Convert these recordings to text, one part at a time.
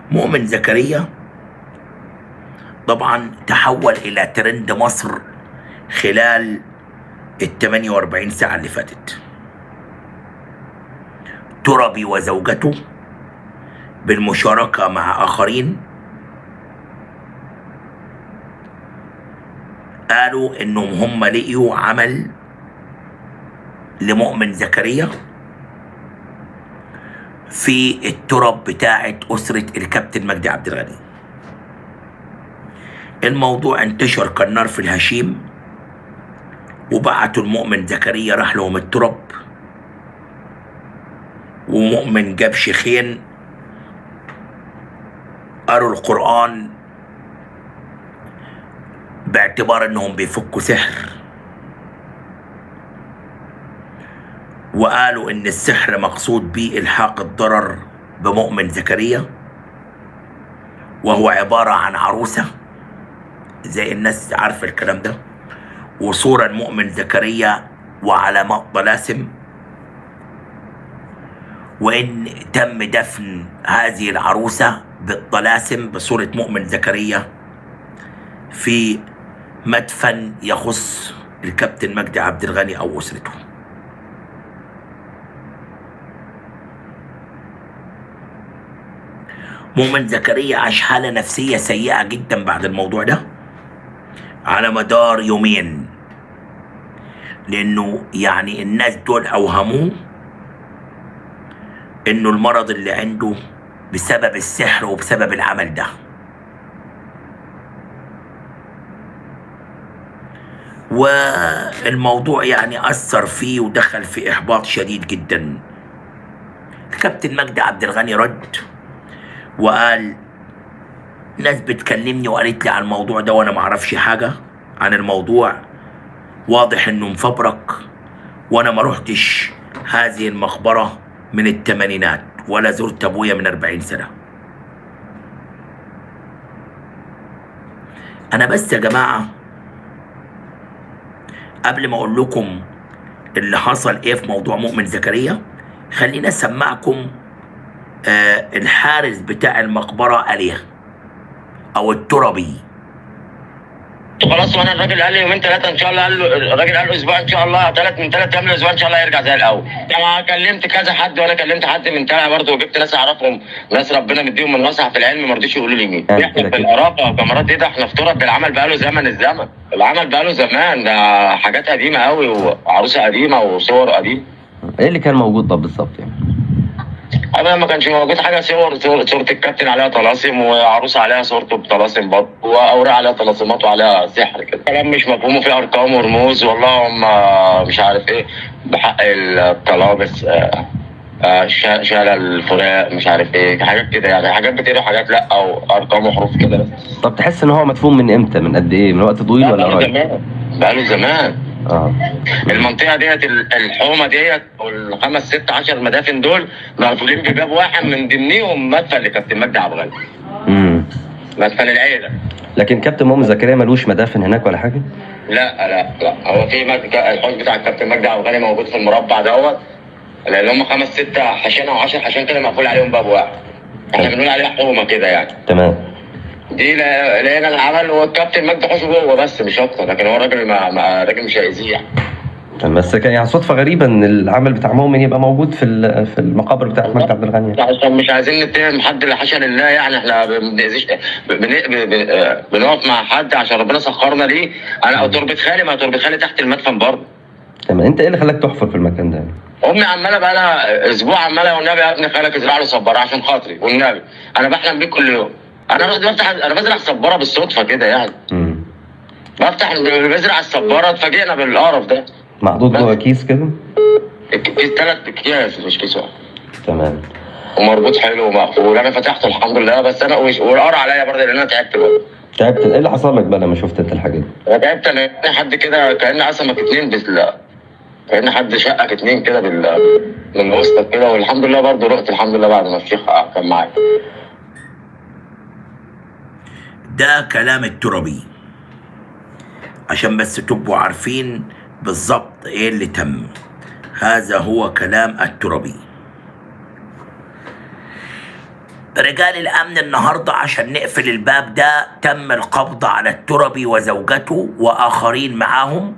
مؤمن زكريا طبعا تحول الى ترند مصر خلال ال 48 ساعة اللي فاتت تربي وزوجته بالمشاركة مع آخرين قالوا انهم هم لقيوا عمل لمؤمن زكريا في التراب بتاعة أسرة الكابتن مجدي عبد الغني الموضوع انتشر كالنار في الهشيم وبعتوا المؤمن زكريا راح لهم التراب ومؤمن جاب شيخين قروا القرآن باعتبار انهم بيفكوا سحر وقالوا ان السحر مقصود به الحاق الضرر بمؤمن زكريا وهو عبارة عن عروسة زي الناس عارفة الكلام ده وصورة المؤمن زكريا وعلامات طلاسم وإن تم دفن هذه العروسة بالطلاسم بصورة مؤمن زكريا في مدفن يخص الكابتن مجدي عبد الغني أو أسرته مؤمن زكريا عاش حالة نفسية سيئة جدا بعد الموضوع ده على مدار يومين لأنه يعني الناس دول أوهموه إنه المرض اللي عنده بسبب السحر وبسبب العمل ده والموضوع يعني أثر فيه ودخل في إحباط شديد جدا الكابتن مجدي عبد الغني رد وقال ناس بتكلمني وقالت لي على الموضوع ده وانا ما اعرفش حاجه عن الموضوع واضح انه مفبرك وانا ما رحتش هذه المقبره من الثمانينات ولا زرت ابويا من 40 سنه انا بس يا جماعه قبل ما اقول لكم اللي حصل ايه في موضوع مؤمن زكريا خلينا اسمعكم آه الحارس بتاع المقبره اليه او التربي خلاص وانا الراجل قال لي يومين ثلاثه ان شاء الله قال له الراجل قال له اسبوع ان شاء الله ثلاث من ثلاث ايام لاسبوع ان شاء الله يرجع زي الاول انا كلمت كذا حد وانا كلمت حد من تاني برضه وجبت ناس اعرفهم ناس ربنا مديهم من وسع في العلم ما رضيش يقولوا لي مين آه، احنا كده في كده. القرابه وكاميرات ايه ده احنا في تراب العمل بقاله زمن الزمن العمل بقاله زمان ده حاجات قديمه قوي وعروسه قديمه وصور قديمه ايه اللي كان موجود ده بالظبط يعني ابدا ما كانش موجود حاجه صور صور- صوره الكابتن عليها طلاسم وعروسه عليها صورته بطلاسم برضه واوراق عليها طلاسمات وعليها سحر كده كلام مش مفهوم وفيه ارقام ورموز والله هم مش عارف ايه بحق الطلابس آه، آه، شا- شال الفراق مش عارف ايه حاجات كده يعني حاجات بتقرا حاجات لا او ارقام وحروف كده بس طب تحس ان هو مدفون من امتى من قد ايه من وقت طويل لا، ولا بقاله قريب زمان بقاله زمان اه المنطقه ديت ال- الحومه ديت والخمس ست عشر مدافن دول مقفولين بباب واحد من ضمنهم مدفن لكابتن مجدي عبد الغني امم مدفن العيله لكن كابتن مؤمن زكريا ملوش مدافن هناك ولا حاجه لا لا لا هو في مد... الحوش بتاع الكابتن مجدي عبد الغني موجود في المربع دوت لان هم خمس ست حشان او 10 حشان كده مقفول عليهم باب واحد احنا بنقول عليها حومه كده يعني تمام دي لا- لقينا العمل والكابتن مجدي حوشه جوه بس مش اكتر لكن هو راجل ما... ما... راجل مش هيأذيه تمام بس كان يعني صدفه غريبه ان العمل بتاع مؤمن يبقى موجود في ال- في المقابر بتاعت مجدي عبد الغني عشان مش عايزين نتهم حد اللي حاشا لله يعني احنا ما بنأذيش ب- بن... ب... ب... آه، بنقف مع حد عشان ربنا سخرنا ليه انا تربة خالي ما تربة خالي تحت المدفن برضه تمام انت ايه اللي خلاك تحفر في المكان ده يعني؟ امي عماله بقى لها اسبوع عماله والنبي يا ابني خالك ازرع له صباره عشان خاطري والنبي انا بحلم بيه كل يوم انا رحت بفتح انا بزرع صباره بالصدفه كده يعني امم بفتح بزرع الصباره اتفاجئنا بالقرف ده محطوط جوه كيس كده ثلاث اكياس مش كيس واحد تمام ومربوط حلو ومقفول انا فتحته الحمد لله بس انا وش- والقرع عليا برضه لان انا تعبت برضه تعبت ايه اللي حصل لك بقى لما شفت انت الحاجات دي انا تعبت انا حد كده كان قسمك اتنين بال كان حد شقك اتنين كده بال من وسطك كده والحمد لله برضه رحت الحمد لله بعد ما الشيخ كان معايا ده كلام التربي عشان بس تبقوا عارفين بالظبط ايه اللي تم هذا هو كلام التربي رجال الامن النهارده عشان نقفل الباب ده تم القبض على التربي وزوجته واخرين معاهم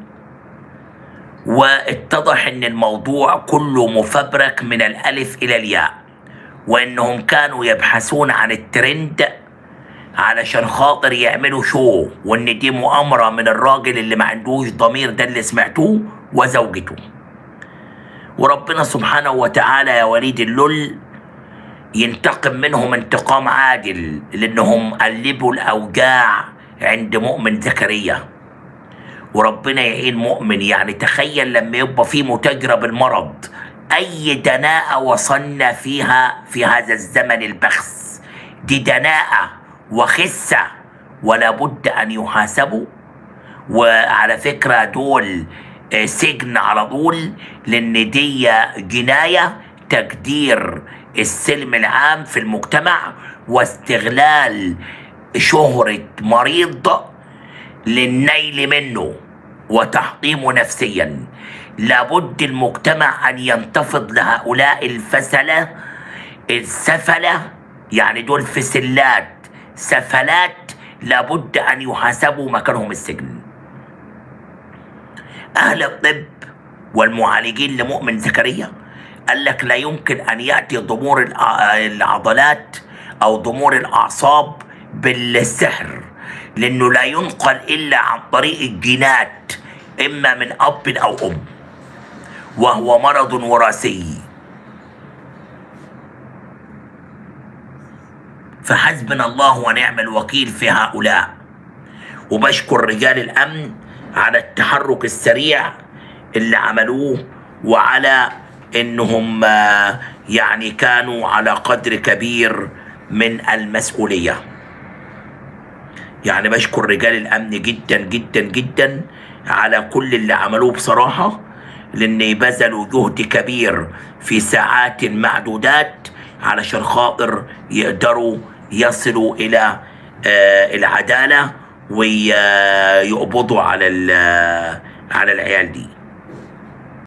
واتضح ان الموضوع كله مفبرك من الالف الى الياء وانهم كانوا يبحثون عن الترند علشان خاطر يعملوا شو وان دي مؤامره من الراجل اللي ما عندوش ضمير ده اللي سمعتوه وزوجته وربنا سبحانه وتعالى يا وليد اللل ينتقم منهم انتقام عادل لانهم قلبوا الاوجاع عند مؤمن زكريا وربنا يعين مؤمن يعني تخيل لما يبقى في متاجرة بالمرض أي دناءة وصلنا فيها في هذا الزمن البخس دي دناءة وخسة ولا بد أن يحاسبوا وعلى فكرة دول آه، سجن على طول لأن دي جناية تقدير السلم العام في المجتمع واستغلال شهرة مريض للنيل منه وتحطيمه نفسيا لابد المجتمع أن ينتفض لهؤلاء الفسلة السفلة يعني دول فسلات سفلات لابد أن يحاسبوا مكانهم السجن أهل الطب والمعالجين لمؤمن زكريا قال لك لا يمكن أن يأتي ضمور الع- العضلات أو ضمور الأعصاب بالسحر لأنه لا ينقل إلا عن طريق الجينات إما من أب أو أم وهو مرض وراثي فحسبنا الله ونعم الوكيل في هؤلاء وبشكر رجال الامن على التحرك السريع اللي عملوه وعلى انهم آه، يعني كانوا على قدر كبير من المسؤوليه يعني بشكر رجال الامن جدا جدا جدا على كل اللي عملوه بصراحه لان بذلوا جهد كبير في ساعات معدودات علشان خاطر يقدروا يصلوا الى آه، العداله ويقبضوا على ال- على العيال دي